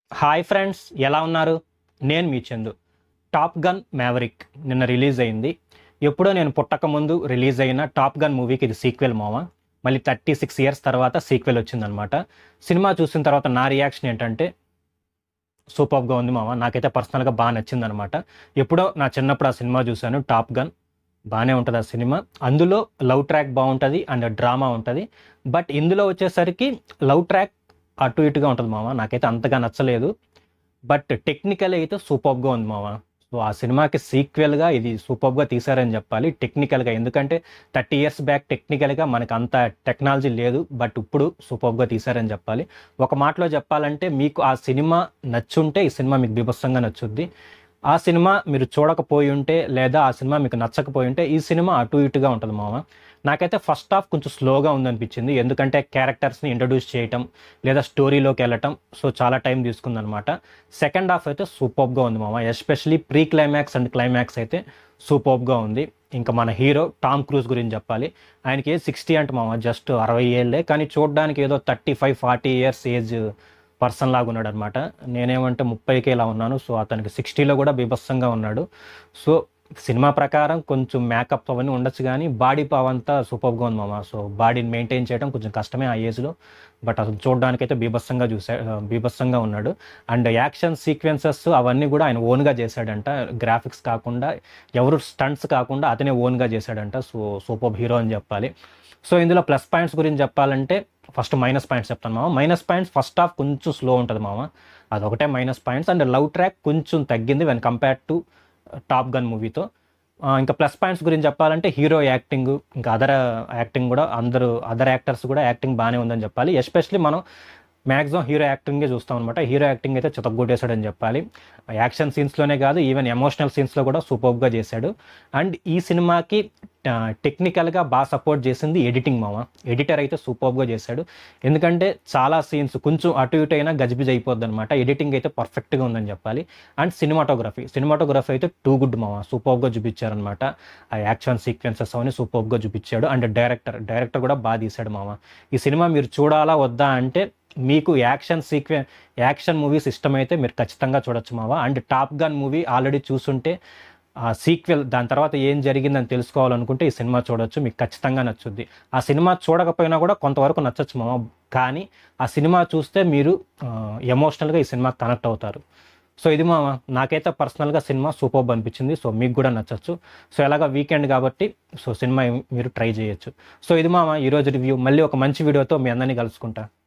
hi friends ఎలా ఉన్నారు నేను మీ చందు టాప్ గన్ మ్యావరిక్ నిన్న రిలీజ్ అయింది ఎప్పుడో నేను పుట్టక ముందు రిలీజ్ అయిన టాప్ గన్ మూవీకి ఇది సీక్వెల్ మామ మళ్ళీ థర్టీ సిక్స్ ఇయర్స్ తర్వాత సీక్వెల్ వచ్చిందనమాట సినిమా చూసిన తర్వాత నా రియాక్షన్ ఏంటంటే సూపర్గా ఉంది మామ నాకైతే పర్సనల్గా బాగా నచ్చిందనమాట ఎప్పుడో నా చిన్నప్పుడు ఆ సినిమా చూశాను టాప్ గన్ బాగానే ఉంటుంది ఆ సినిమా అందులో లవ్ ట్రాక్ బాగుంటుంది అండ్ డ్రామా ఉంటుంది బట్ ఇందులో వచ్చేసరికి లవ్ ట్రాక్ అటు ఇటుగా ఉంటుంది మామ నాకైతే అంతగా నచ్చలేదు బట్ టెక్నికల్ అయితే సూపర్గా ఉంది మామ సో ఆ సినిమాకి సీక్వెల్గా ఇది సూపర్గా తీశారని చెప్పాలి టెక్నికల్గా ఎందుకంటే థర్టీ ఇయర్స్ బ్యాక్ టెక్నికల్గా మనకు అంత టెక్నాలజీ లేదు బట్ ఇప్పుడు సూపర్గా తీశారని చెప్పాలి ఒక మాటలో చెప్పాలంటే మీకు ఆ సినిమా నచ్చుంటే ఈ సినిమా మీకు బీభత్సంగా నచ్చుద్ది ఆ సినిమా మీరు చూడకపోయి ఉంటే లేదా ఆ సినిమా మీకు నచ్చకపోయి ఉంటే ఈ సినిమా అటు ఇటుగా ఉంటుంది మామ నాకైతే ఫస్ట్ హాఫ్ కొంచెం స్లోగా ఉందనిపించింది ఎందుకంటే క్యారెక్టర్స్ని ఇంట్రడ్యూస్ చేయటం లేదా స్టోరీలోకి వెళ్ళటం సో చాలా టైం తీసుకుందనమాట సెకండ్ హాఫ్ అయితే సూపర్గా ఉంది మామ especially pre climax and climax అయితే సూపర్గా ఉంది ఇంకా మన హీరో టామ్ క్రూజ్ గురించి చెప్పాలి ఆయనకి ఏజ్ సిక్స్టీ అంట మామ జస్ట్ అరవై ఏళ్ళే కానీ చూడడానికి ఏదో thirty five forty years age person లాగా ఉన్నాడు అనమాట నేనేమంటే ముప్పైకి ఇలా ఉన్నాను సో అతనికి సిక్స్టీలో కూడా బీభత్సంగా ఉన్నాడు సో సినిమా ప్రకారం కొంచెం మేకప్ అవన్నీ ఉండొచ్చు కానీ బాడీ పావ్ అంతా సూపర్గా ఉంది మామ సో బాడీని మెయింటైన్ చేయడం కొంచెం కష్టమే ఆ ఏజ్లో బట్ అతను చూడడానికి అయితే బీభత్సంగా చూసా బీభత్సంగా ఉన్నాడు అండ్ యాక్షన్ సీక్వెన్సెస్ అవన్నీ కూడా ఆయన ఓన్గా చేశాడంట గ్రాఫిక్స్ కాకుండా ఎవరు స్టంట్స్ కాకుండా అతనే ఓన్గా చేశాడంట సో సూపర్ హీరో అని చెప్పాలి సో ఇందులో ప్లస్ పాయింట్స్ గురించి చెప్పాలంటే ఫస్ట్ మైనస్ పాయింట్స్ చెప్తాను మామ మైనస్ పాయింట్స్ ఫస్ట్ హాఫ్ కొంచెం స్లో ఉంటుంది మామ అదొకటే minus points and love track కొంచెం తగ్గింది when compare to Top Gun మూవీతో ఇంకా ప్లస్ పాయింట్స్ గురించి చెప్పాలంటే హీరో యాక్టింగ్ ఇంకా అదర్ యాక్టింగ్ కూడా అందరూ అదర్ యాక్టర్స్ కూడా యాక్టింగ్ బాగానే ఉందని చెప్పాలి ఎస్పెషలీ మనం మ్యాక్సిమం హీరో యాక్టింగే చూస్తాం అనమాట హీరో యాక్టింగ్ అయితే చితగ్గొట్టేశాడని చెప్పాలి యాక్షన్ సీన్స్లోనే కాదు ఈవెన్ ఎమోషనల్ సీన్స్లో కూడా సూపర్గా చేశాడు అండ్ ఈ సినిమాకి టెక్నికల్గా బాగా సపోర్ట్ చేసింది ఎడిటింగ్ మామ ఎడిటర్ అయితే సూపర్గా చేశాడు ఎందుకంటే చాలా సీన్స్ కొంచెం అటు ఇటు అయినా గజిబిజ్ అయిపోద్ది అనమాట ఎడిటింగ్ అయితే పర్ఫెక్ట్గా ఉందని చెప్పాలి అండ్ సినిమాటోగ్రఫీ సినిమాటోగ్రఫీ అయితే టూ గుడ్ మామ సూపర్గా చూపించారనమాట ఆ యాక్షన్ సీక్వెన్సెస్ అవన్నీ సూపర్గా చూపించాడు అండ్ డైరెక్టర్ డైరెక్టర్ కూడా బాగా తీశాడు మామ ఈ సినిమా మీరు చూడాలా వద్దా అంటే మీకు యాక్షన్ సీక్వెన్ యాక్షన్ మూవీస్ ఇష్టమైతే మీరు ఖచ్చితంగా చూడొచ్చు మావా and Top Gun movie already చూసుంటే ఆ సీక్వెల్ దాని తర్వాత ఏం జరిగిందని తెలుసుకోవాలనుకుంటే ఈ సినిమా చూడొచ్చు మీకు ఖచ్చితంగా నచ్చుద్ది ఆ సినిమా చూడకపోయినా కూడా కొంతవరకు నచ్చచ్చు మామ కానీ ఆ సినిమా చూస్తే మీరు ఎమోషనల్గా ఈ సినిమా కనెక్ట్ అవుతారు సో ఇది మామ నాకైతే పర్సనల్గా సినిమా సూపర్ అనిపించింది సో మీకు కూడా నచ్చచ్చు సో ఎలాగ వీకెండ్ కాబట్టి సో సినిమా మీరు ట్రై చేయొచ్చు సో ఇది మామ ఈరోజు రివ్యూ మళ్ళీ ఒక మంచి వీడియోతో మీ అందరినీ కలుసుకుంటా